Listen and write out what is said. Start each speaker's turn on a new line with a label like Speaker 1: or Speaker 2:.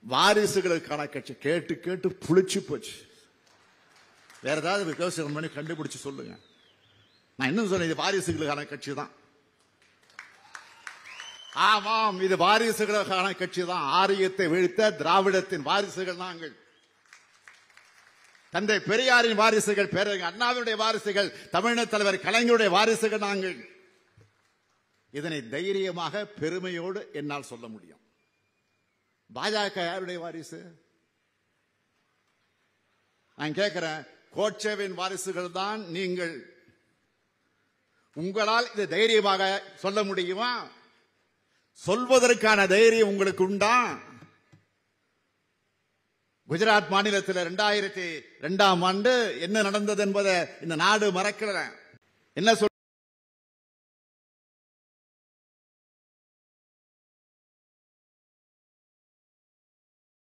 Speaker 1: வாரிசுகளுக்கான கட்சி கேட்டு கேட்டு புளிச்சு போச்சு வேற ஏதாவது விமர்சனம் பண்ணி கண்டுபிடிச்சு சொல்லுங்க நான் இன்னும் சொன்னேன் இது வாரிசுகளுக்கான கட்சி தான் ஆமாம் இது வாரிசுகளுக்கான கட்சி தான் ஆரியத்தை வீழ்த்த திராவிடத்தின் வாரிசுகள் நாங்கள் தந்தை பெரியாரின் வாரிசுகள் பேரறிஞர் அண்ணாவினுடைய வாரிசுகள் தமிழக தலைவர் கலைஞருடைய வாரிசுகள் நாங்கள் இதனை தைரியமாக பெருமையோடு என்னால் சொல்ல முடியும் பாஜக யாருடைய வாரிசு நான் கேட்கிறேன் கோட்சேவின் வாரிசுகள் தான் நீங்கள் உங்களால் இது தைரியமாக சொல்ல முடியுமா சொல்வதற்கான தைரியம் உங்களுக்கு உண்டா குஜராத் மாநிலத்தில் இரண்டாயிரத்தி இரண்டாம் ஆண்டு என்ன நடந்தது என்பதை இந்த நாடு மறக்கல என்ன சொல்